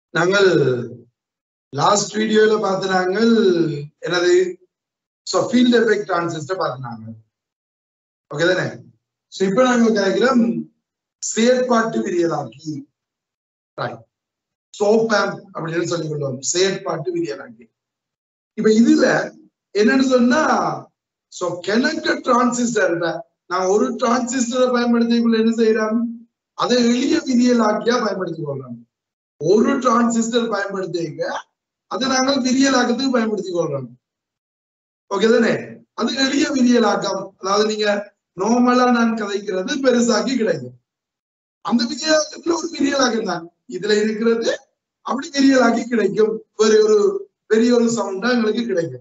நாங்கள் லாஸ்ட் வீடியோல பார்த்து நாங்கள் எனது ஃபீல்ட் எஃபெக்ட் டிரான்சிஸ்டர் பார்த்துனாங்க ஓகே தானே ஸோ இப்போ நாங்கள் கிடைக்கிறோம் செயற்பாட்டு விரியலாக்கி ரைட் சோப்பேம் அப்படின்னு சொல்லி கொள்வோம் செயற்பாட்டு விரியலாக்கி இப்ப இதுல என்னன்னு சொன்னா சோ கிணக்க டிரான்சிஸ்டர் நான் ஒரு டிரான்சிஸ்டரை பயன்படுத்திக்குள்ள என்ன செய்யறோம் அதை எளிய விரியலாக்கியா பயன்படுத்திக் கொள்றோம் ஒரு டிரான்சிஸ்டர் பயன்படுத்திக்க அதை நாங்கள் விரியலாக்கத்துக்கு பயன்படுத்திக் கொள்றோம் ஓகே தானே அது எளிய விரியலாக்கம் அதாவது நீங்க நார்மலா நான் கதைக்கிறது பெருசாக்கி கிடைக்கும் அந்த விரியலாக்கத்துல ஒரு விரியலாக்கம் தான் இதுல இருக்கிறது அப்படி விரியலாக்கி கிடைக்கும் வேற ஒரு பெரிய ஒரு சவுண்டா எங்களுக்கு கிடைக்கும்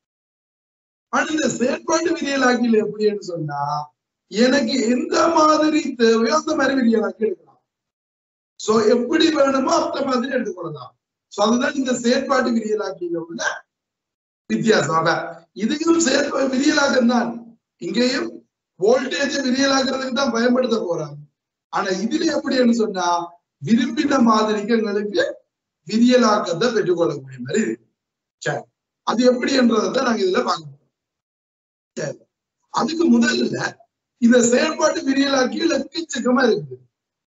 ஆனா இந்த செயற்பாட்டு விரியலாக்கியில் எப்படின்னு சொன்னா எனக்கு எந்த மாதிரி தேவையோ அந்த மாதிரி விரியலாக்கி எடுக்கலாம் சோ எப்படி வேணுமோ அந்த மாதிரி எடுத்துக்கொள்ளலாம் சோ அதுதான் இந்த செயற்பாட்டு விரியலாக்கியில உள்ள வித்தியாசம் அதான் இதுக்கும் செயற்பா விரியலாக்கம் தான் இங்கேயும் வோல்டேஜை விரியலாக்குறதுக்கு தான் பயன்படுத்த போறாங்க ஆனா இதுல எப்படின்னு சொன்னா விரும்பின மாதிரிக்கு எங்களுக்கு விரியலாக்கத்தை பெற்றுக்கொள்ளக்கூடிய மாதிரி இருக்கு சரி அது எப்படி என்றதை நாங்க இதுல பார்க்க போறோம் சரி அதுக்கு முதல்ல இந்த செயல்பாட்டு விரியலாக்கியில் எக்கச்சக்கமா இருக்குது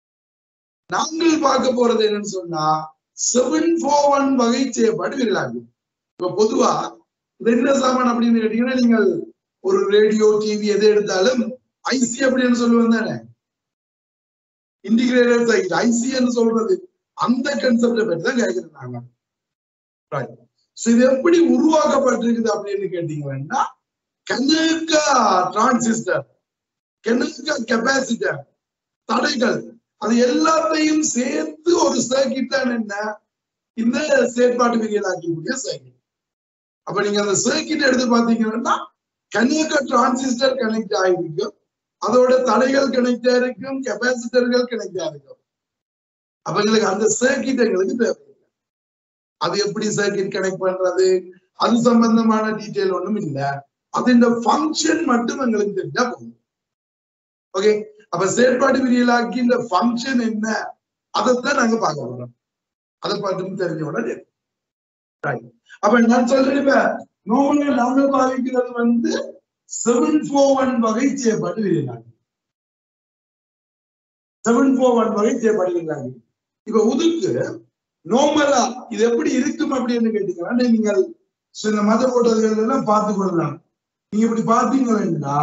நாங்கள் பார்க்க போறது என்னன்னு சொன்னா செவன் ஃபோர் ஒன் வகை செயற்பாடு விரியலாக்கி இப்ப பொதுவா இது என்ன சாமான் அப்படின்னு கேட்டீங்கன்னா நீங்கள் ஒரு ரேடியோ டிவி எதை எடுத்தாலும் ஐசி அப்படின்னு சொல்லுவேன் தானே இன்டிகிரேட்டட் சர்க்கிட் ஐசின்னு சொல்றது அந்த கன்செப்டை பற்றி தான் கேட்கிறாங்க இது எப்படி உருவாக்கப்பட்டிருக்குது அப்படின்னு கேட்டீங்கன்னா கெனக்கா டிரான்சிஸ்டர் கெனக்கா கெப்பாசிட்டர் தடைகள் அது எல்லாத்தையும் சேர்த்து ஒரு சர்க்கிட் தான் என்ன இந்த செயற்பாட்டு விரியலாக்கக்கூடிய சர்க்கிட் அப்ப நீங்க அந்த சர்க்கிட் எடுத்து பாத்தீங்கன்னா கன்னியக்க டிரான்சிஸ்டர் கனெக்ட் ஆகிருக்கும் அதோட தடைகள் கனெக்ட் ஆயிருக்கும் கெப்பாசிட்டர்கள் கனெக்ட் ஆயிருக்கும் அப்ப எங்களுக்கு அந்த சர்க்கிட் எங்களுக்கு தேவையில்லை அது எப்படி சர்க்கிட் கனெக்ட் பண்றது அது சம்பந்தமான டீட்டெயில் ஒண்ணும் இல்ல அது இந்த ஃபங்க்ஷன் மட்டும் எங்களுக்கு தெரிஞ்சா போதும் ஓகே அப்ப செயற்பாடு விரியலாக்கி இந்த ஃபங்க்ஷன் என்ன அதைத்தான் நாங்க பார்க்க போறோம் அதை பார்த்து தெரிஞ்ச உடனே அப்ப நான் சொல்றேன் இப்ப நோமல நாங்க பாதிக்கிறது வந்து செவன் ஃபோர் ஒன் வகை செயற்பாடு விரியலாக்கி செவன் ஃபோர் ஒன் வகை செயற்பாடு விரியலாக்கி இப்ப உதுக்கு நோமலா இது எப்படி இருக்கும் அப்படின்னு கேட்டீங்கன்னா நீங்கள் சில மத போட்டதுகள் எல்லாம் பார்த்து கொள்ளலாம் நீங்க இப்படி பாத்தீங்கன்னா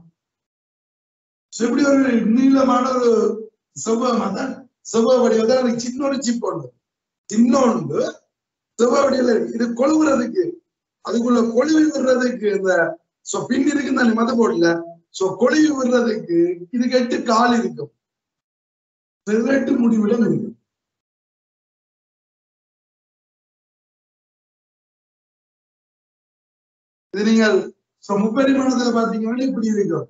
இப்படி ஒரு நீளமான ஒரு செவ்வகம் தான் செவ்வக வடிவம் எனக்கு சின்ன ஒரு சிப் ஒன்று சின்ன ஒன்று செவ்வக வடிவில் இருக்கு இது கொழுவுறதுக்கு அதுக்குள்ள கொழுவி விடுறதுக்கு இந்த சோ பின் இருக்கு தானே மத போடல சோ கொழுவி விடுறதுக்கு இதுக்கு எட்டு கால் இருக்கும் எட்டு முடிவிடம் இருக்கு இது நீங்கள் முப்பரிமாணத்துல பாத்தீங்கன்னா இப்படி இருக்கும்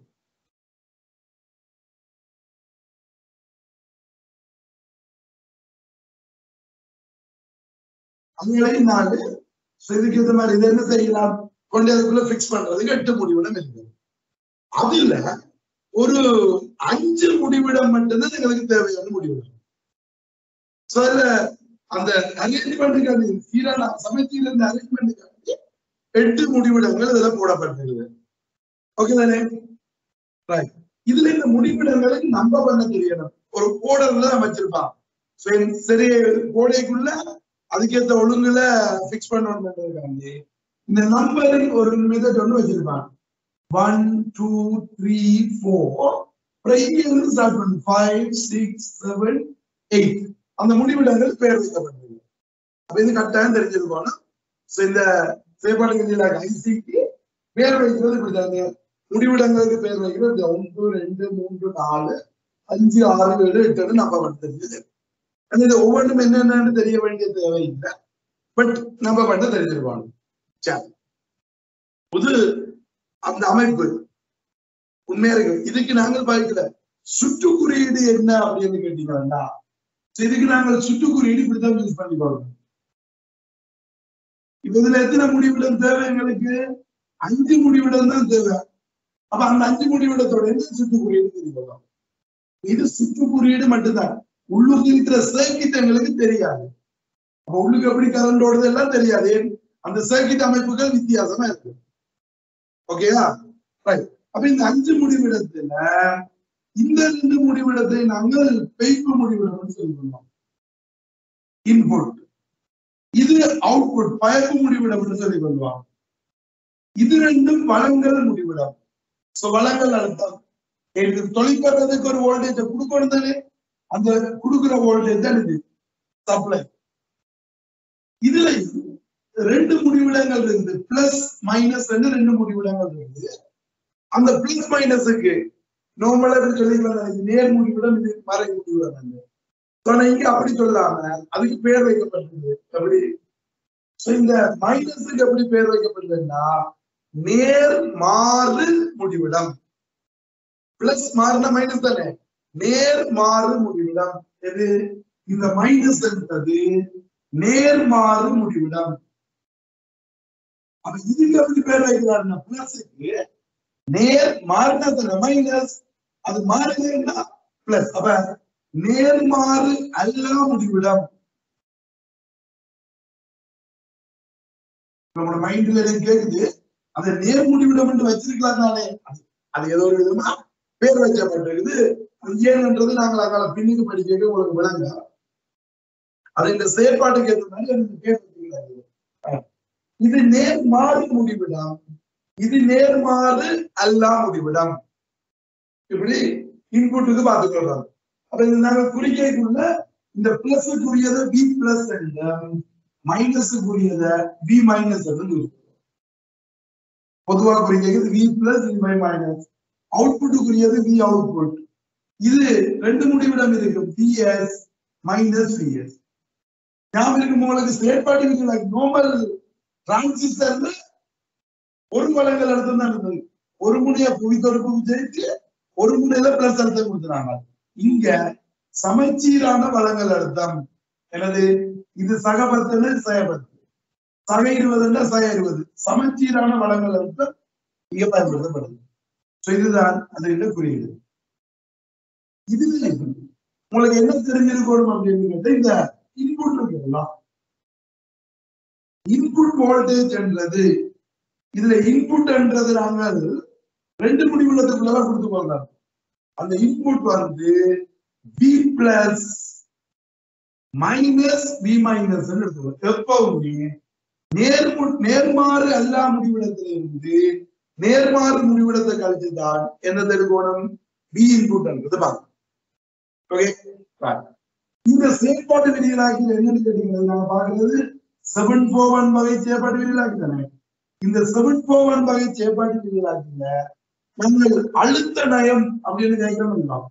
அதுகளையும் நாலு இதுக்கு இந்த மாதிரி இது என்ன செய்யலாம் கொண்டு அதுக்குள்ள பிக்ஸ் பண்றதுக்கு எட்டு முடிவிடம் இருக்கு அதுல ஒரு அஞ்சு முடிவிடம் மட்டும்தான் எங்களுக்கு தேவையான முடிவிடம் சோ அதுல அந்த அரேஞ்ச்மெண்ட்டுக்காண்டி சீரான சமச்சீர் இந்த அரேஞ்ச்மெண்ட்டுக்காண்டி எட்டு முடிவிடங்கள் இதுல போடப்பட்டிருக்கு ஓகே தானே ரைட் இதுல இந்த முடிவிடங்களுக்கு நம்ப பண்ண தெரியணும் ஒரு கோடர்ல அமைச்சிருப்பான் சரி கோடைக்குள்ள அதுக்கேற்ற ஒழுங்குல பிக்ஸ் பண்ணணும்ன்றதுக்காண்டி இந்த நம்பரிங் ஒரு மெத்தட் ஒன்று வச்சிருப்பான் ஒன் டூ த்ரீ ஃபோர் அப்புறம் ஸ்டார்ட் பண்ணு ஃபைவ் சிக்ஸ் செவன் எயிட் அந்த முடிவிடங்கள் பேர் வைக்கப்பட்டிருக்கு அப்ப இது கட்டாயம் தெரிஞ்சிருக்கணும் இந்த செயற்பாடுகள் ஐசிக்கு பேர் வைக்கிறது இப்படிதாங்க முடிவிடங்களுக்கு பேர் வைக்கிறது ஒன்று ரெண்டு மூன்று நாலு அஞ்சு ஆறு ஏழு எட்டுன்னு நம்ம பண்ண தெரிஞ்சது இது ஒவ்வொன்றும் என்னென்னு தெரிய வேண்டிய தேவையில்லை பட் நம்ம பண்ண தெரிஞ்சிருவாங்க சரி புது அந்த அமைப்பு உண்மையா இருக்கு இதுக்கு நாங்கள் பார்க்கல சுற்று குறியீடு என்ன அப்படின்னு கேட்டீங்கன்னா இதுக்கு நாங்கள் சுற்று குறியீடு இப்படித்தான் யூஸ் பண்ணிக்கொள்ளணும் இப்ப இதுல எத்தனை முடிவிடம் தேவை எங்களுக்கு அஞ்சு முடிவிடம் தான் தேவை அப்ப அந்த அஞ்சு முடிவிடத்தோட என்ன சுற்று குறியீடு தெரிஞ்சுக்கலாம் இது சுற்று குறியீடு மட்டும்தான் உள்ளுக்கு இருக்கிற சர்க்கிட் எங்களுக்கு தெரியாது அப்ப உள்ளுக்கு எப்படி கரண்ட் ஓடுது எல்லாம் தெரியாது ஏன் அந்த சர்க்கிட் அமைப்புகள் வித்தியாசமா இருக்கு ஓகேயா ரைட் அப்ப இந்த அஞ்சு முடிவிடத்துல இந்த ரெண்டு முடிவிடத்தை நாங்கள் பெய்ப்பு முடிவிடம் சொல்லுவோம் இன்புட் இது அவுட்புட் பயப்பு முடிவிடம் சொல்லிக் கொள்வாங்க இது ரெண்டும் வளங்கள் முடிவிடம் சோ வளங்கள் அழுத்தம் எனக்கு தொழிற்படுறதுக்கு ஒரு வோல்டேஜ் கொடுக்கணும் தானே அந்த கொடுக்குற வோல்டேஜ் தான் இது சப்ளை இதுல ரெண்டு முடிவிடங்கள் இருக்குது பிளஸ் மைனஸ் ரெண்டு முடிவிடங்கள் இருக்குது அந்த பிளஸ் மைனஸுக்கு நார்மலா சொல்லிக்கலாம் இது நேர் முடிவிடம் இது மறை முடிவிடம் ஆனா இங்க அப்படி சொல்லாம அதுக்கு பேர் வைக்கப்பட்டிருக்கு எப்படி சோ இந்த மைனஸுக்கு எப்படி பேர் வைக்கப்பட்டதுன்னா நேர் மாறு முடிவிடம் பிளஸ் மாறுனா மைனஸ் தானே நேர் மாறு முடிவிடம் எது இந்த மைனஸ் என்பது நேர்மாறு முடிவிடம் அப்ப இதுக்கு எப்படி பேர் வைக்கிறாருன்னா பிளஸுக்கு நேர் மாறினதுல மைனஸ் அது மாறுதுன்னா பிளஸ் அப்ப நேர்மாறு அல்லா முடிவிடம் நம்மளோட மைண்ட்ல எனக்கு கேக்குது அந்த நேர் முடிவிடம் என்று வச்சிருக்கலாம் தானே அது- அது ஏதோ ஒரு விதமா பேர் வைக்கப்பட்டிருக்குது அது ஏன்ன்றது நாங்கள் அங்கால பின்னுக்கு படிக்க உங்களுக்கு விளங்க அது இந்த செயற்பாட்டுக்கு ஏற்ற மாதிரி எனக்கு பேர் வச்சிருக்கிறாங்க இது நேர்மாறு முடிவிடம் இது நேர்மாறு அல்லா முடிவிடம் இப்படி இன்புட்டுக்கு பார்த்துக்கொள்றோம் அப்ப இது நாங்க குறிக்கைக்குள்ள இந்த பிளஸுக்குரியத பி பிளஸ் மைனஸுக்குரியத பி மைனஸ் பொதுவா குறிக்கிறது V plus V by minus அவுட்புட்டுக்குரியது வி அவுட்புட் இது ரெண்டு முடிவிடம் இருக்கு பிஎஸ் மைனஸ் பிஎஸ் ஞாபகம் இருக்கும் உங்களுக்கு செயற்பாடு இருக்கு லைக் நோமல் டிரான்சிஸ்டர்ல ஒரு வளங்கள் அழுத்தம் தான் இருந்தது ஒரு முனைய புவித்தொரு புவிச்செய்து ஒரு முனையில பிளஸ் அழுத்தம் கொடுத்துறாங்க இங்க சமச்சீரான வளங்கள் அழுத்தம் எனது இது சகபத்து சயபத்து சக இருபதுன்னா சய இருபது சமச்சீரான வளங்கள் அழுத்தம் இங்க பயன்படுத்தப்படுது So இதுதான் அது குறியீடு இதுல உங்களுக்கு என்ன தெரிஞ்சிருக்கணும் அப்படின்னு கேட்டா இந்த இன்புட் இருக்குங்களா இன்புட் வோல்டேஜ் என்றது இதுல இன்புட் என்றது நாங்கள் ரெண்டு முடிவுள்ளதுக்குள்ளதான் கொடுத்து போகிறாங்க அந்த இன்புட் வந்து P plus minus P minus எடுத்துக்கணும் எப்பவுமே நேர்மு நேர்மாறு அல்லா முடிவிடத்திலிருந்து நேர்மாறு முடிவிடத்தை கழிச்சுதான் என்ன தெரிவிக்கணும் பி இன்புட் என்றது பார்க்கணும் ஓகே இந்த செயற்பாட்டு விதிகளாக்கி என்னன்னு கேட்டீங்கன்னா நாங்க பாக்குறது செவன் ஃபோர் ஒன் வகை செயற்பாட்டு விதிகளாக்கி தானே இந்த செவன் ஃபோர் ஒன் வகை செயற்பாட்டு விதிகளாக்கில நாங்கள் அழுத்த நயம் அப்படின்னு கேட்கணும்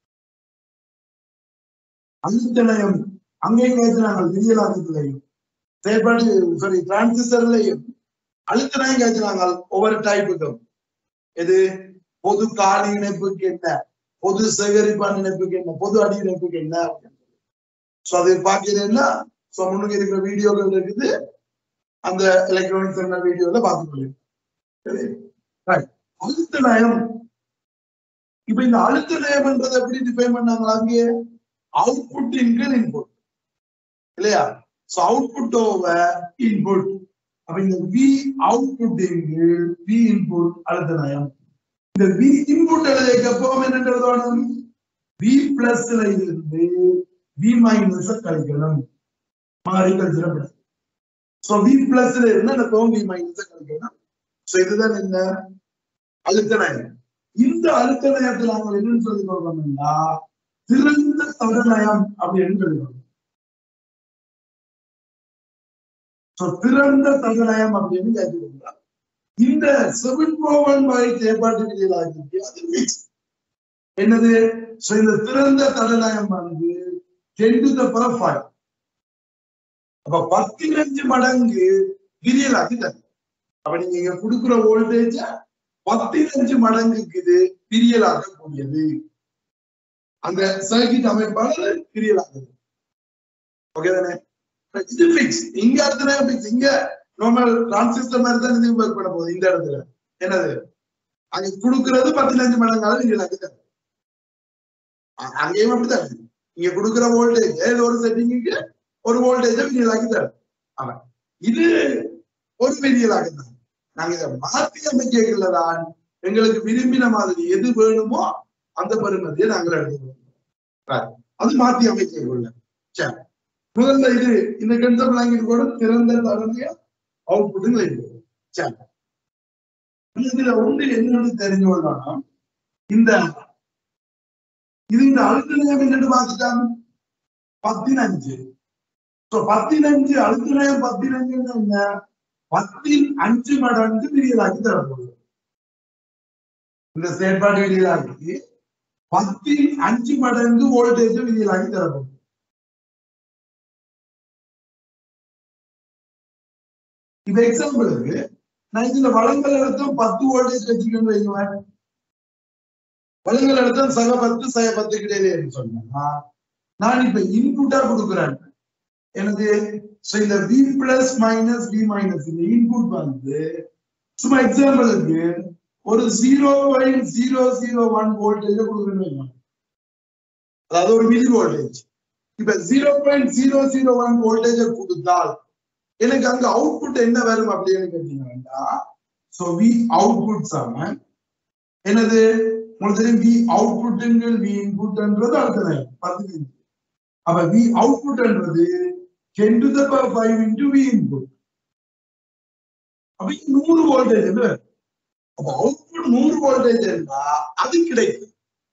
அழுத்த நயம் அங்கேயும் கேட்கிறாங்க விதிகளாக்கத்திலையும் செயற்பாடு சாரி டிரான்சிஸ்டர்லையும் அழுத்த நயம் கேட்கிறாங்க ஒவ்வொரு டைப்புக்கும் இது பொது காலி இணைப்புக்கு என்ன பொது சேகரிப்பான் இணைப்புக்கு என்ன பொது அடி இணைப்புக்கு என்ன சோ அது பாக்கிறீங்கன்னா சோ முன்னுக்கு இருக்கிற வீடியோகள் இருக்குது அந்த எலக்ட்ரானிக் சிக்னல் வீடியோல பார்த்துக்கொள்ளு சரி Right. அழுத்த நயம் இப்ப இந்த அழுத்த நயம்ன்றது எப்படி டிஃபைன் பண்ணாங்களா அங்கே அவுட்புட் இன்கள் இன்புட் இல்லையா சோ அவுட்புட் ஓவர் இன்புட் அப்ப இந்த வி அவுட்புட் இன்கள் வி இன்புட் அழுத்த நயம் இந்த வி இன்புட் எழுதிக்கப்போம் என்ன எழுதணும் வி பிளஸ்ல இருந்து வி மைனஸ் கழிக்கணும் மாறி கழிச்சிடப்படும் சோ வி பிளஸ்ல இருந்து அந்த வி மைனஸ் கழிக்கணும் சோ இதுதான் என்ன அழுத்த நயம் இந்த அழுத்த நயத்தில் நாங்கள் என்னன்னு சொல்லி கொள்றோம்னா திறந்த தடநயம் அப்படின்னு சொல்லுவோம் சோ திறந்த தடநயம் அப்படின்னு கேட்டுக்கொண்டார் இந்த செவன் போவன் வகை செயற்பாட்டு விதிகளாகி அது mix. என்னது சோ இந்த திறந்த தடநயம் வந்து ten to the power five அப்ப பதினஞ்சு மடங்கு விரியலாக்கி தரும் அப்ப நீங்க இங்க கொடுக்குற வோல்டேஜ பதினஞ்சு மடங்குக்கு இது பிரியலாக்கக்கூடியது அந்த சர்க்கிட் அமைப்பாளர் பிரியலாகுது ஓகே தானே இது பிக்ஸ் இங்க அத்தனை பிக்ஸ் இங்க நார்மல் டிரான்சிஸ்டர் மாதிரி தான் இது ஒர்க் பண்ண போகுது இந்த இடத்துல என்னது அங்க கொடுக்கறது பதினஞ்சு மடங்கால பிரியலாக்குது அ- அங்கேயும் அப்படிதான் இருக்கு. இங்க கொடுக்குற வோல்டேஜ் ஏதோ ஒரு செட்டிங்குக்கு ஒரு வோல்டேஜை விரியலாக்கி தரும் அவன் இது ஒரு விரியலாக தான் நாங்க இதை மாற்றி அமைக்கல தான் எங்களுக்கு விரும்பின மாதிரி எது வேணுமோ அந்த பெருமதியை நாங்கள் எடுத்துக்கொள்வோம் Right. அது மாற்றி அமைக்க கொள்ள சரி முதல்ல இது இந்த கன்செப்ட் லாங்குவேஜ் கூட திறந்த தரமையா அவுட்புட்டுங்க இருக்கு சரி இதுல ஒன்று என்னன்னு தெரிஞ்சு கொள்ளணும் இந்த இது இந்த அழுத்த நிலையம் என்னன்னு பார்த்துட்டாங்க பத்தினஞ்சு So, பத்தினஞ்சு அழுத்த நிலையம் பத்தினஞ்சுன்னு என்ன பத்தின் அஞ்சு மடங்கு விரியலாக்கி தரப்போகுது இந்த செயற்பாடு விரியலாக்கி பத்தின் அஞ்சு மடங்கு வோல்டேஜ் விரியலாக்கி தரப்போகுது இப்ப எக்ஸாம்பிளுக்கு நான் இதுல வளங்கள் அழுத்தம் பத்து வோல்டேஜ் வச்சுக்கணும் வைங்களேன் வளங்கள் அழுத்தம் சக பத்து சக பத்து கிடையாது சொன்னா நான் இப்ப இன்புட்டா கொடுக்குறேன் எனது so இந்த V plus minus V minus இந்த இன்புட் வந்து சும்மா எக்ஸாம்பிளுக்கு ஒரு zero point zero zero one voltage கொடுக்குறேன்னு வைங்க. அதாவது ஒரு மில்லி வோல்டேஜ் இப்ப zero point zero zero one voltage கொடுத்தால் எனக்கு அங்க அவுட்புட் என்ன வரும் அப்படின்னு கேட்டீங்கன்னா சோ வி அவுட்புட் சமன் என்னது உங்களுக்கு தெரியும் வி அவுட்புட்டுங்கள் வி இன்புட்ன்றது அடுத்த பத்து அப்ப வி அவுட்புட்ன்றது ten to the power five into V input அப்ப இது நூறு வோல்டேஜ் அப்ப அவுட்புட் நூறு வோல்டேஜ் இருந்தா அது கிடைக்கும்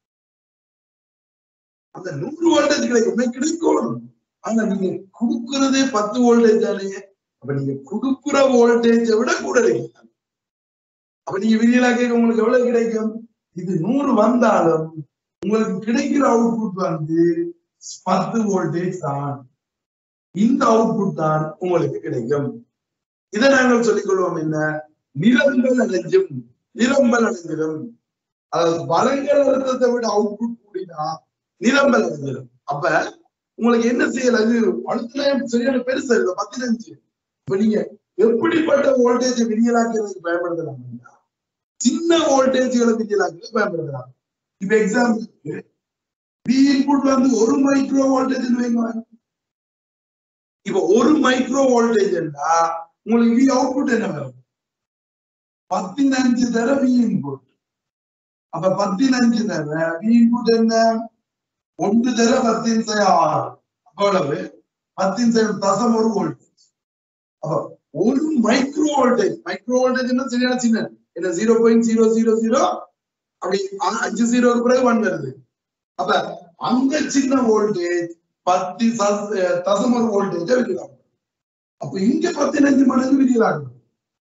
அந்த நூறு வோல்டேஜ் கிடைக்கும் கிடைக்கும் ஆனா நீங்க கொடுக்கறதே பத்து வோல்டேஜ் தானே அப்ப நீங்க கொடுக்குற வோல்டேஜை விட கூட கிடைக்கும் அப்ப நீங்க விதியலா கேட்க உங்களுக்கு எவ்வளவு கிடைக்கும் இது நூறு வந்தாலும் உங்களுக்கு கிடைக்கிற அவுட்புட் வந்து பத்து வோல்டேஜ் தான் இந்த அவுட்புட் தான் உங்களுக்கு கிடைக்கும் இதை நாங்கள் சொல்லிக் கொள்வோம் என்ன நிரம்பல் அடைஞ்சும் நிரம்பல் அடைஞ்சிடும் அதாவது வளங்கள் அழுத்தத்தை விட அவுட்புட் கூடினா நிரம்பல் அடைஞ்சிடும் அப்ப உங்களுக்கு என்ன செய்யல அது அழுத்தம் சரியான பெருசா இல்ல பதினஞ்சு இப்ப நீங்க எப்படிப்பட்ட வோல்டேஜ் விரியலாக்கிறதுக்கு பயன்படுத்தலாம் சின்ன வோல்டேஜ்களை விரியலாக்கிறது பயன்படுத்தலாம் இப்ப எக்ஸாம்பிளுக்கு வி இன்புட் வந்து ஒரு மைக்ரோ வோல்டேஜ் வைங்க இப்ப ஒரு மைக்ரோ வோல்டேஜ் உங்களுக்கு வி அவுட்புட் என்ன வரும் பதினஞ்சு தர வி இன்புட் அப்ப பதினஞ்சு தர வி இன்புட் என்ன ஒன்று தர பத்தின் செய்ய ஆறு அவ்வளவு பத்தின் செய்ய தசம் ஒரு வோல்டேஜ் அப்ப ஒரு மைக்ரோ வோல்டேஜ் மைக்ரோ வோல்டேஜ் சரியான சின்ன என்ன zero point zero zero zero அப்படி அ- அஞ்சு ஜீரோக்கு பிறகு ஒன் வருது அப்ப அந்த சின்ன வோல்டேஜ் பத்து சஸ்- அஹ் தசம் ஒரு வோல்டேஜ் விரிவாகும் அப்ப இங்க பதினஞ்சு மடங்கு விரியலாகும்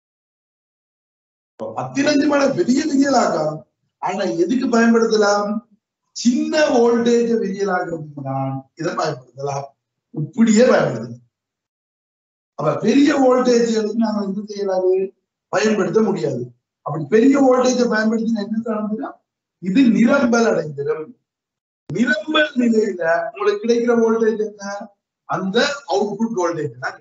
அப்ப பதினஞ்சு மடங்கு பெரிய விரியலாகும் ஆனா எதுக்கு பயன்படுத்தலாம் சின்ன வோல்டேஜ் விரியலாகிறதுக்கு தான் இதை பயன்படுத்தலாம் இப்படியே பயன்படுத்தலாம் அப்ப பெரிய வோல்டேஜ்களுக்கு நாம என்ன செய்யலாது பயன்படுத்த முடியாது அப்படி பெரிய வோல்டேஜை பயன்படுத்தி என்ன நடந்துன்னா இது நிரம்பல் அடைந்திடும் நிரம்பல் நிலையில உங்களுக்கு கிடைக்கிற வோல்டேஜ் என்ன அந்த அவுட்புட் வோல்டேஜ் தான்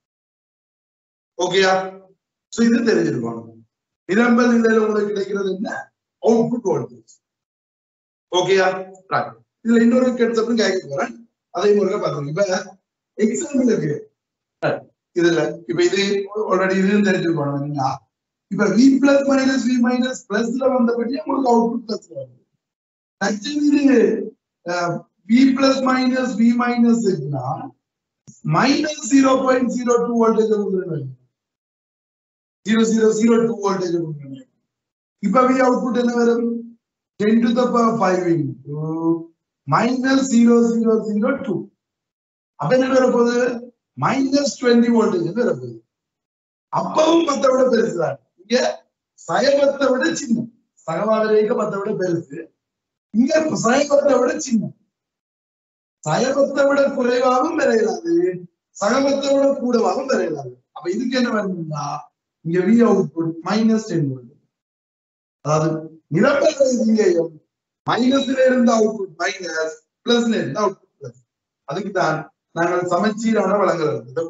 ஓகேயா சோ இது தெரிஞ்சிருக்கணும் நிரம்பல் நிலையில உங்களுக்கு கிடைக்கிறது என்ன அவுட்புட் வோல்டேஜ் ஓகேயா ரைட் இதுல இன்னொரு கன்செப்ட் கேட்க போறேன் அதை முருக பாத்துங்க இப்ப எக்ஸாம்பிளுக்கு இதுல இப்ப இது ஆல்ரெடி இது தெரிஞ்சுக்கணும் என்னன்னா இப்ப V plus minus V minus பிளஸ்ல வந்தபடி உங்களுக்கு அவுட்புட் பிளஸ் வருது actually V plus minus V minus minus zero point zero two voltage கொடுக்குறேன் zero zero zero two voltage கொடுக்குறேன் இப்ப வி அவுட்புட் என்ன வரும் ten to the power five into minus zero zero zero two அப்ப என்ன வரப்போகுது minus twenty voltage வரப்போகுது அப்பவும் பத்தை விட பெருசுதான் இங்க சயபத்தை விட சின்ன சகவாதரேக பத்தை விட பெருசு இங்க சயபத்தை விட சின்ன சயபத்தை விட குறைவாகவும் விரையலாது சகபத்தை விட கூடவாகவும் விரையலாது அப்ப இதுக்கு என்ன வேணும்னா இங்க V output minus ten volt அதாவது நிரப்பல் இங்கேயும் மைனஸ்ல இருந்த அவுட்புட் மைனஸ் பிளஸ்ல இருந்த அவுட்புட் பிளஸ் அதுக்கு தான் நாங்கள் சமச்சீரான வளங்கள் இருந்தது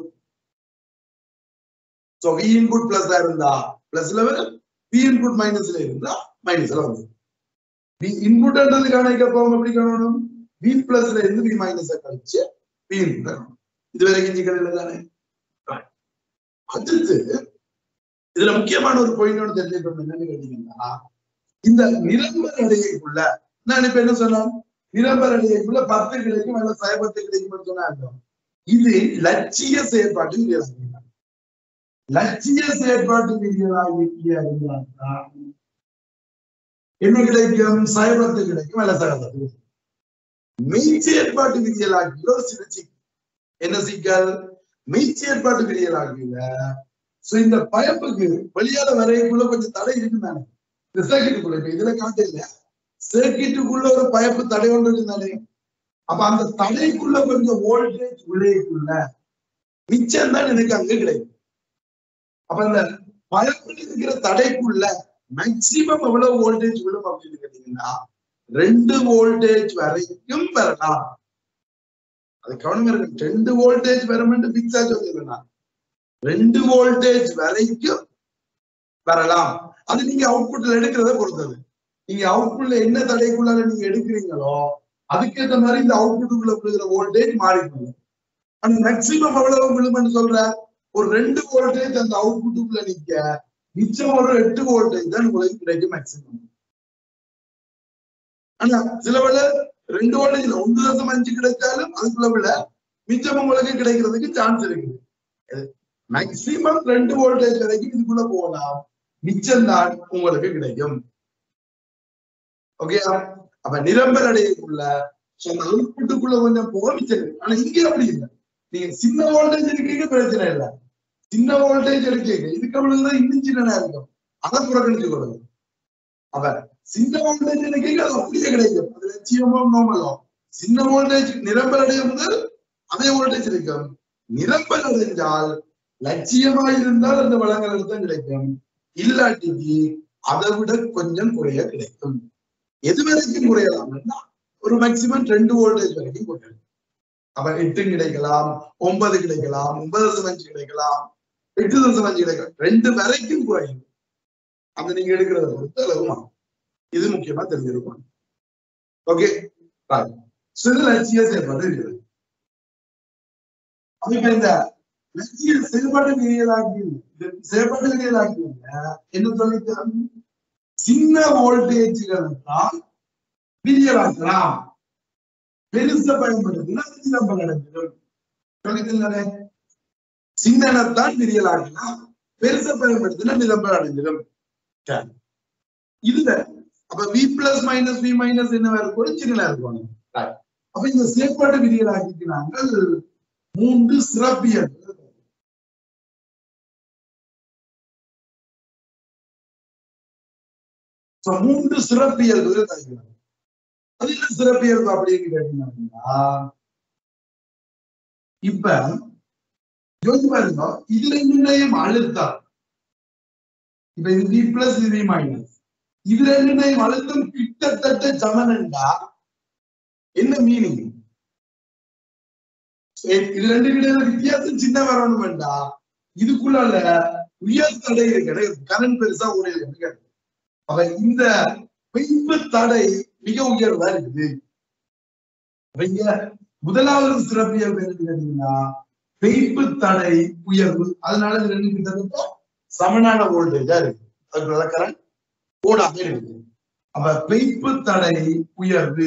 சோ வி இன்புட் பிளஸ் இருந்தா பிளஸ்ல வரும் வி இன்புட் மைனஸ்ல இருந்தா மைனஸ்ல வரும் வி இன்புட்ன்றது கணக்க போகும் எப்படி காணணும் வி பிளஸ்ல இருந்து வி மைனஸ் கழிச்சு வி இன்புட் இதுவரைக்கும் சிக்கல் இல்லை தானே அடுத்து இதுல முக்கியமான ஒரு பாயிண்ட் ஒன்று தெரிஞ்சுக்கணும் என்னன்னு கேட்டீங்கன்னா இந்த நிரம்பர் அடையக்குள்ள நான் இப்ப என்ன சொன்னேன் நிரம்பர் அடையக்குள்ள பத்து கிடைக்கும் அல்ல சைபத்து கிடைக்கும் சொன்னா அர்த்தம். இது லட்சிய செயற்பாட்டு விதியலாக லட்சிய செயற்பாட்டு விதியலாகிய இருந்தால்தான் என்ன கிடைக்கும் சைபத்து கிடைக்கும் அல்ல சகபத்து கிடைக்கும். மெய் செயற்பாட்டு விதியலாகிய ஒரு சில சிக்கல் என்ன சிக்கல் மெய் செயற்பாட்டு விதியலாகிய சோ இந்த பயப்புக்கு வெளியால வரைக்குள்ள கொஞ்சம் தடை இருக்கு தானே இந்த சர்க்கிட்டுக்குள்ள இப்ப இதுல காட்ட இல்ல சர்க்கிட்டுக்குள்ள ஒரு பயப்பு தடை ஒன்று இருந்தானே அப்ப அந்த தடைக்குள்ள கொஞ்சம் வோல்டேஜ் உள்ளேக்குள்ள மிச்சம் தான் எனக்கு அங்க கிடைக்கும் அப்ப அந்த பயப்புல இருக்கிற தடைக்குள்ள மேக்சிமம் எவ்வளவு வோல்டேஜ் விழும் அப்படின்னு கேட்டீங்கன்னா ரெண்டு வோல்டேஜ் வரைக்கும் வரலாம் அது கவனம் இருக்கு ரெண்டு வோல்டேஜ் வரும்னு பிக்ஸா சொல்லிருக்கேன் ரெண்டு வோல்டேஜ் வரைக்கும் வரலாம் அது நீங்க அவுட்புட்ல எடுக்கிறத பொறுத்தது நீங்க அவுட்புட்ல என்ன தடைக்குள்ளால நீங்க எடுக்கிறீங்களோ அதுக்கேற்ற மாதிரி இந்த அவுட்புட்டுக்குள்ள விழுகிற வோல்டேஜ் மாறிக்கும் ஆனா மேக்சிமம் எவ்வளவு விழுமென்னு சொல்ற ஒரு ரெண்டு வோல்டேஜ் அந்த அவுட்புட்டுக்குள்ள நிக்க மிச்சம் ஒரு எட்டு வோல்டேஜ் தான் உங்களுக்கு கிடைக்கும் மேக்சிமம் ஆனா சில வேளை ரெண்டு வோல்டேஜ்ல ஒன்று தசம் அஞ்சு கிடைச்சாலும் அதுக்குள்ள விட மிச்சம் உங்களுக்கு கிடைக்கிறதுக்கு சான்ஸ் இருக்குது மேக்சிமம் ரெண்டு வோல்டேஜ் வரைக்கும் இதுக்குள்ள போகலாம் மிச்சம் தான் உங்களுக்கு கிடைக்கும் ஓகே அப்ப நிரம்பல் அடையக்குள்ள so அந்த அவுட்புட்டுக்குள்ள கொஞ்சம் போக மிச்சம் இருக்கு. ஆனா இங்க அப்படி இல்லை நீங்க சின்ன வோல்டேஜ் இருக்கீங்க பிரச்சனை இல்லை சின்ன வோல்டேஜ் எடுக்கீங்க இதுக்கு அவ்வளவுதான் இன்னும் சின்னதா இருக்கும் அதை புறக்கணிச்சு கொடுங்க அப்ப சின்ன வோல்டேஜ் இருக்கீங்க அது அப்படியே கிடைக்கும் அது லட்சியமோ நோமலோ சின்ன வோல்டேஜ் நிரம்பல் அடைய முதல் அதே வோல்டேஜ் இருக்கும் நிரம்பல் அடைஞ்சால் லட்சியமா இருந்தால் அந்த வளங்கள் தான் கிடைக்கும் இல்லாட்டிக்கு அதை விட கொஞ்சம் குறைய கிடைக்கும் எது வரைக்கும் குறையலாம்னா ஒரு மேக்சிமம் ரெண்டு வோல்டேஜ் வரைக்கும் குறையும் அப்ப எட்டு கிடைக்கலாம் ஒன்பது கிடைக்கலாம் ஒன்பது தசம் அஞ்சு கிடைக்கலாம் எட்டு தசம் அஞ்சு கிடைக்கலாம் ரெண்டு வரைக்கும் குறையும் அந்த நீங்க எடுக்கிறத பொறுத்து அளவு இது முக்கியமா தெரிஞ்சிருக்கும் ஓகே சிறு லட்சிய செயல்பாடு இருக்குது அப்ப இப்ப இந்த லட்சிய செயல்பாடு விதியலாக்கி இது செயல்பாடு விதியலாக்கி என்ன சொல்லித்தான் சின்ன வோல்டேஜ்கள் தான் விதியலாக்கலாம் பெருச பயன்படுத்தினா சின்னம் நடந்துடும் சொல்லித்தே சின்னத்தான் விதியலாக்கலாம் பெருச பயன்படுத்தினா நிரம்பல் அடைஞ்சிடும் சரி. இதுல அப்ப V plus minus V minus என்ன இருக்கும் சின்ன இருக்கும் Right. அப்ப இந்த செயற்பாட்டு விதிகளாக்கி நாங்கள் மூன்று சிறப்பியல் So, மூன்று சிறப்பியல்புகள் தருகிறார் அது என்ன சிறப்பியல்பு அப்படின்னு கேட்டீங்கன்னா இப்ப யோசிச்சு பாருங்க இதுல நிர்ணயம் அழுத்தம் இப்ப இது வி பிளஸ் இது வி மைனஸ் இதுல நிர்ணயம் அழுத்தம் கிட்டத்தட்ட சமனண்டா என்ன மீனிங் இது ரெண்டு கிடையாது வித்தியாசம் சின்ன வரணும்டா இதுக்குள்ள உயர் தடை இருக்கு கரண்ட் பெருசா ஓடி இருக்கு அப்ப இந்த பெய்ப்பு தடை மிக உயர்வா இருக்குது அப்ப இங்க முதலாவது சிறப்பியல் என்னன்னு கேட்டீங்கன்னா பெய்ப்பு தடை உயர்வு அதனால இது ரெண்டு கிட்டத்தட்ட சமனான வோல்டேஜா இருக்கு அதுக்குள்ள கரண்ட் ஓடாம இருக்குது அப்ப பெய்ப்பு தடை உயர்வு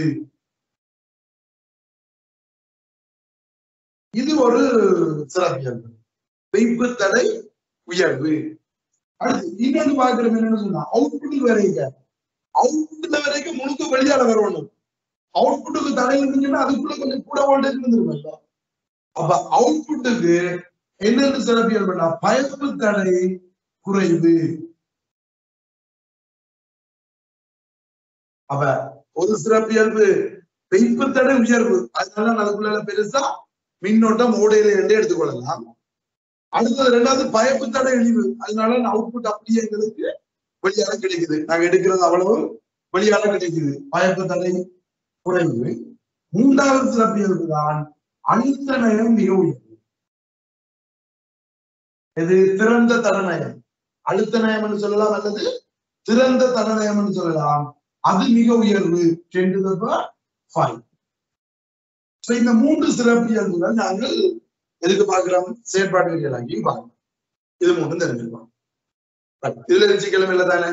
இது ஒரு சிறப்பியல்பு பெய்ப்பு தடை உயர்வு அடுத்து இன்னொன்னு பாக்குறோம் என்னன்னு சொன்னா அவுட்புட் வரைக்கும் அவுட்புட்ல வரைக்கும் முழுக்க வெளியால வரணும் அவுட்புட்டுக்கு தடை இருந்துச்சுன்னா அதுக்குள்ள கொஞ்சம் கூட வோல்டேஜ் இருந்துருமல்ல அப்ப அவுட்புட்டுக்கு என்னென்ன சிறப்பியல் பண்ணா பயப்பு தடை குறைவு அப்ப ஒரு சிறப்பியல்பு பெய்ப்பு தடை உயர்வு அதனால அதுக்குள்ள பெருசா மின்னோட்டம் ஓடையில இருந்து எடுத்துக்கொள்ளலாம் அடுத்தது ரெண்டாவது பயப்பு தடை இழிவு அதனால அவுட்புட் அப்படியே எங்களுக்கு வெளியால கிடைக்குது நாங்க எடுக்கிறது அவ்வளவு வெளியால கிடைக்குது பயப்பு தடை குறைவு மூன்றாவது சிறப்பியல்பு தான் அழுத்த நயம் மிக உயர்வு இது திறந்த தடநயம் அழுத்த நயம்னு சொல்லலாம் அல்லது திறந்த தடநயம்னு சொல்லலாம் அது மிக உயர்வு டென் ஃபைவ் இந்த மூன்று சிறப்பியல்புகள் நாங்கள் எதுக்கு பாக்குறோம் செயற்பாட்டு விதிகளாகியும் பார்க்கணும் இது மூணும் தெரிஞ்சிருக்கோம் Right. இதுல வச்சுக்கலாம் இல்ல தானே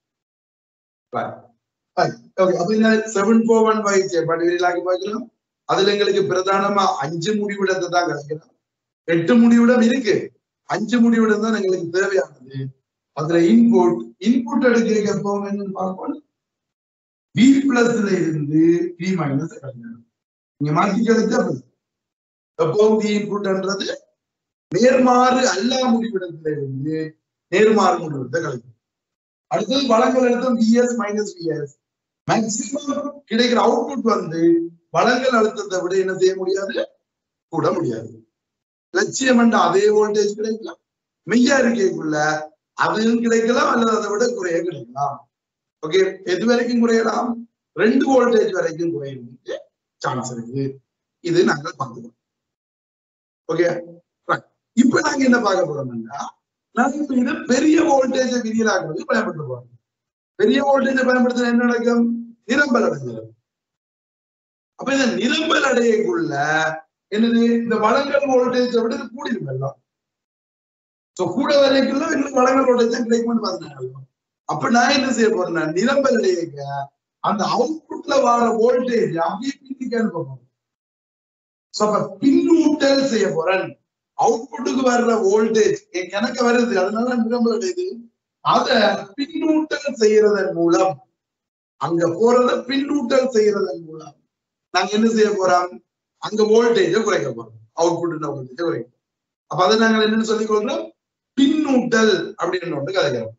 ஓகே அப்ப இந்த செவன் ஃபோர் ஒன் ஃபைவ் செயற்பாட்டு விதிகளாகி பார்க்கலாம் அதுல எங்களுக்கு பிரதானமா அஞ்சு முடிவிடத்தை தான் கிடைக்கணும் எட்டு முடிவிடம் இருக்கு அஞ்சு முடிவிடம் தான் எங்களுக்கு தேவையானது அதுல இன்புட் இன்புட் எடுக்க எப்போ என்னன்னு பார்ப்போம் பி பிளஸ்ல இருந்து பி மைனஸ் கழிக்கணும் நீங்க மாத்தி கழிச்சா போதும். எப்பவும் பி இன்புட்ன்றது நேர்மாறு அல்லா முடிவிடத்துல இருந்து நேர்மாறு முடிவிடத்தை கழிக்கணும் அடுத்தது வளங்கள் அழுத்தம் விஎஸ் மைனஸ் விஎஸ் மேக்சிமம் கிடைக்கிற அவுட்புட் வந்து வளங்கள் அழுத்தத்தை விட என்ன செய்ய முடியாது கூட முடியாது லட்சியம் என்ற அதே வோல்டேஜ் கிடைக்கலாம் மெய்யா இருக்கைக்குள்ள அதுவும் கிடைக்கலாம் அல்லது அதை விட குறைய கிடைக்கலாம் ஓகே எது வரைக்கும் குறையலாம் ரெண்டு வோல்டேஜ் வரைக்கும் குறையிறதுக்கு சான்ஸ் இருக்கு இது நாங்கள் பார்த்துக்கோம் ஓகே இப்ப நாங்க என்ன பார்க்க போறோம்னா நாங்க இப்ப இதை பெரிய வோல்டேஜ் விதியலாக்குறது பயன்படுத்த போறோம் பெரிய வோல்டேஜ் பயன்படுத்த என்ன நடக்கும் நிரம்பல் அடைஞ்சிடும் அப்ப இந்த நிரம்பல் அடையக்குள்ள என்னது இந்த வளங்கள் வோல்டேஜை விட இது கூடிடும் எல்லாம் சோ கூட வரைக்குள்ள எங்களுக்கு வளங்கள் வோல்டேஜ் தான் கிடைக்கும்னு பார்த்தேன் அப்ப நான் என்ன செய்ய போறேன்னா நிரம்பல் அடையக்க அந்த அவுட்புட்ல வர வோல்டேஜ் அப்படியே பின்னுக்கு அனுப்ப போறேன் சோ அப்ப பின்னூட்டல் செய்ய போறேன் அவுட்புட்டுக்கு வர்ற வோல்டேஜ் எனக்கு வருது அதனால நிரம்பல் அடையுது அத பின்னூட்டல் செய்யறதன் மூலம் அங்க போறத பின்னூட்டல் செய்யறதன் மூலம் நாங்க என்ன செய்ய போறோம் அங்க வோல்டேஜ குறைக்க போறோம் அவுட்புட் வோல்டேஜ குறைக்க போறோம். அப்ப அதை நாங்கள் என்னன்னு சொல்லிக் கொள்றோம் பின்னூட்டல் அப்படின்னு ஒன்று கதைக்கிறோம்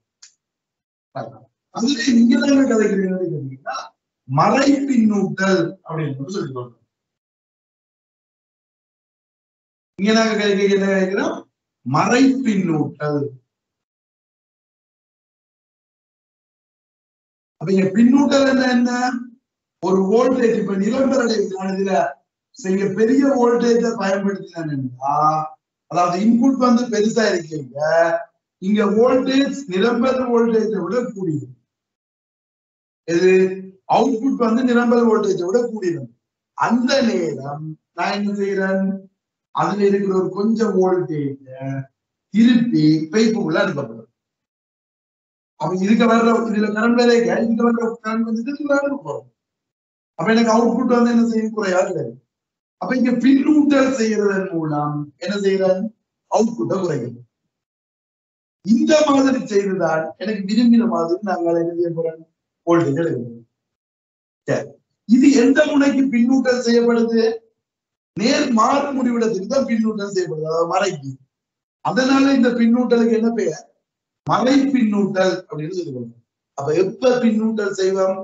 அதுல இங்க நாங்க கதைக்கிறீங்க கேட்டீங்கன்னா மறை பின்னூட்டல் அப்படின்னு ஒன்று சொல்லிக் கொள்றோம் இங்க நாங்க கதைக்க என்ன கதைக்கிறோம் மறை பின்னூட்டல் அப்ப இங்க பின்னூட்டல் என்ன என்ன ஒரு வோல்டேஜ் இப்ப நிலம்பரடை இதுல செய்ய பெரிய வோல்டேஜ பயன்படுத்தினா அதாவது இன்புட் வந்து பெருசா இருக்கீங்க இங்க வோல்டேஜ் நிரம்பல் வோல்டேஜை விட கூடியது இது அவுட்புட் வந்து நிரம்பல் வோல்டேஜை விட கூடியது அந்த நேரம் நான் என்ன செய்யறேன் அதுல இருக்கிற ஒரு கொஞ்சம் வோல்டேஜ திருப்பி பைப்புக்குள்ள அனுப்பப்படும் அப்ப இதுக்கு வர்ற இதுல கரண்ட் வேலைக்கு இதுக்கு வர்ற கரண்ட் வந்து இதுக்கு அனுப்ப போறோம் அப்ப எனக்கு அவுட்புட் வந்து என்ன செய்யும் குறையாது அப்ப இங்க பின்னூட்டல் செய்யறதன் மூலம் என்ன செய்யறேன் அவுட்புட்டை குறைக்கிறது இந்த மாதிரி செய்துதான் எனக்கு விரும்பின மாதிரி நாங்கள் என்ன செய்ய போறோம் வோல்டேஜ் எடுக்கணும் சரி. இது எந்த முனைக்கு பின்னூட்டல் செய்யப்படுது நேர் மாறு முடிவிடத்துக்கு தான் பின்னூட்டல் செய்யப்படுது அதாவது மறைக்கு அதனால இந்த பின்னூட்டலுக்கு என்ன பெயர் மறை பின்னூட்டல் அப்படின்னு சொல்லுவாங்க அப்ப எப்ப பின்னூட்டல் செய்வோம்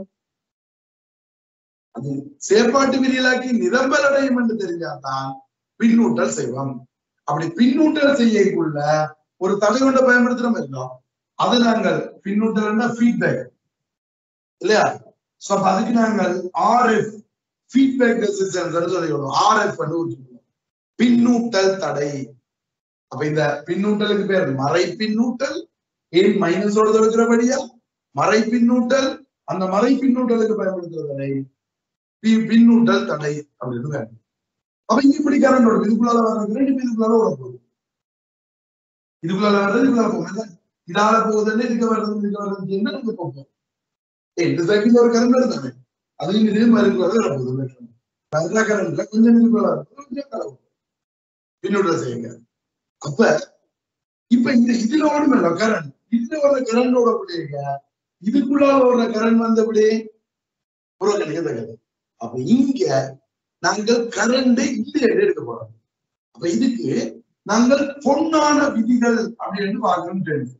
அது செயற்பாட்டு விதிகளாக்கி நிரம்பல் அடையும் என்று தெரிஞ்சாதான் பின்னூட்டல் செய்வோம் அப்படி பின்னூட்டல் செய்யக்குள்ள ஒரு தடை கொண்ட பயன்படுத்துறோம் இருக்கோம் அது நாங்கள் பின்னூட்டல்னா ஃபீட்பேக் இல்லையா சோ அப்ப அதுக்கு நாங்கள் ஆர்எஃப் ஃபீட்பேக் ரெசிஸ்டன்ஸ் சொல்லிக்கணும் ஆர்எஃப் வச்சுக்கணும் பின்னூட்டல் தடை அப்ப இந்த பின்னூட்டலுக்கு பேர் மறை பின்னூட்டல் ஏன் மைனஸோட இருக்கிறபடியா மறை பின்னூட்டல் அந்த மறை பின்னூட்டலுக்கு பயன்படுத்துறதை பி- பின்னூட்டல் தடை அப்படின்னு வேணும் அப்ப இங்க இப்படி கரண்ட் ஓடும் இதுக்குள்ளால வர்ற கரண்ட் இப்ப இதுக்குள்ளால ஓட போகுது இதுக்குள்ளால வர்றது இதுக்குள்ளால போகும் இதால போகுதுன்னு இதுக்கு வர்றது இதுக்கு வர்றது என்ன நம்ம போகும் இந்த சைக்கிள் ஒரு கரண்ட் வருதானே அதையும் இதே மாதிரி வர வர போகுது வர்ற கரண்ட்ல கொஞ்சம் இதுக்குள்ள வரும், கொஞ்சம் கலவு பின்னூட்டல் செய்யுங்க அப்ப இப்ப இந்த இதுல ஓடும் இல்ல கரண்ட் இதுல வர்ற கரண்ட் ஓடக்கூடியங்க இதுக்குள்ளால ஓடுற கரண்ட் வந்தபடி புறக்கணிக்கத்தக்கது அப்ப இங்க நாங்கள் கரண்டை இல்லை எடுக்க போறோம் அப்ப இதுக்கு நாங்கள் பொன்னான விதிகள் அப்படின்னு பார்க்கணும் தெரியும்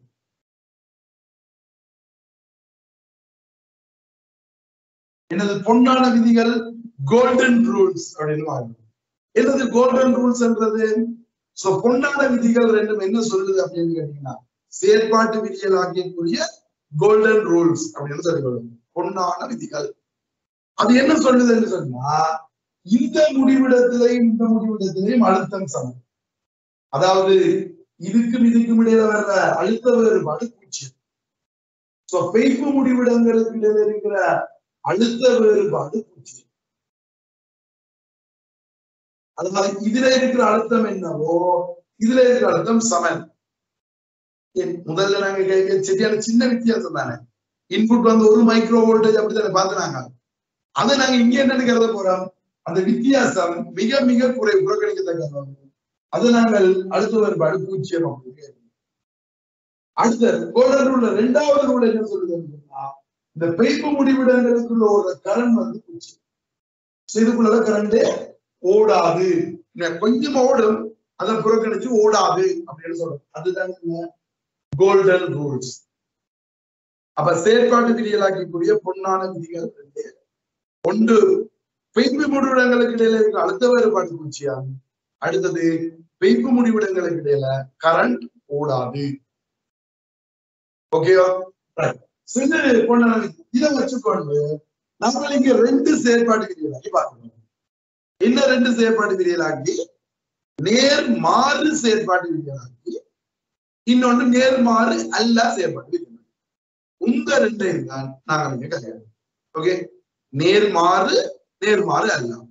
எனது பொன்னான விதிகள் கோல்டன் ரூல்ஸ் அப்படின்னு பார்க்கணும் என்னது கோல்டன் ரூல்ஸ்ன்றது சோ பொன்னான விதிகள் ரெண்டும் என்ன சொல்லுது அப்படின்னு கேட்டீங்கன்னா செயற்பாட்டு விதிகள் ஆகியக்கூடிய கோல்டன் ரூல்ஸ் அப்படின்னு சொல்லிக்கொள்ளும் பொன்னான விதிகள் அது என்ன சொல்லுதுன்னு சொன்னா இந்த முடிவிடத்திலையும் இந்த முடிவிடத்திலையும் அழுத்தம் சமம் அதாவது இதுக்கும் இதுக்கும் இடையில வர்ற அழுத்த வேறுபாடு பூஜ்ஜியம் சோ பெய்ப்பு முடிவிடங்களுக்கு இடையில இருக்கிற அழுத்த வேறுபாடு பூஜ்ஜியம் அதாவது இதுல இருக்கிற அழுத்தம் என்னவோ இதுல இருக்கிற அழுத்தம் சமன் ஏன் முதல்ல நாங்க கேட்க சரியான சின்ன வித்தியாசம் தானே இன்புட் வந்து ஒரு மைக்ரோ வோல்டேஜ் அப்படித்தானே பார்த்துனாங்க அதை நாங்க இங்க என்னன்னு கருத போறோம் அந்த வித்தியாசம் மிக மிக குறை புறக்கணிக்கத்தக்க அது நாங்கள் அடுத்த வேறுபாடு பூஜ்ஜியம் அப்படின்னு அடுத்த கோல்டன் ரூல்ல ரெண்டாவது ரூல் என்ன சொல்லுதுன்னா இந்த பெய்ப்பு முடிவிடங்களுக்குள்ள ஒரு கரண்ட் வந்து பூஜ்ஜியம் So இதுக்குள்ள கரண்ட் ஓடாது இன்னும் கொஞ்சம் ஓடும் அதை புறக்கணிச்சு ஓடாது அப்படின்னு சொல்றோம் அதுதான் கோல்டன் ரூல்ஸ் அப்ப செயற்பாட்டு விதிகளாக்கக்கூடிய பொன்னான விதிகள் ரெண்டு ஒன்று பெய்ப்பு முடிவிடங்களுக்கு இடையில இருக்கிற அழுத்த வேறுபாடு பூச்சியாகும் அடுத்தது பெய்ப்பு முடிவிடங்களுக்கு இடையில கரண்ட் ஓடாது ஓகேவா சிறு பொன்னான விதி. இதை வச்சுக்கொண்டு நம்ம இங்க ரெண்டு செயற்பாட்டு விதிகளாக்கி பார்க்கணும் என்ன ரெண்டு செயற்பாட்டு விதிகளாக்கி நேர் மாறு செயற்பாட்டு விதிகளாக்கி இன்னொன்னு நேர்மாறு அல்ல செயற்பாட்டு விதிகள் உங்க ரெண்டையும் தான் நாங்கள் இங்க கல்யாணம் ஓகே நேர்மாறு நேர்மாறு அல்ல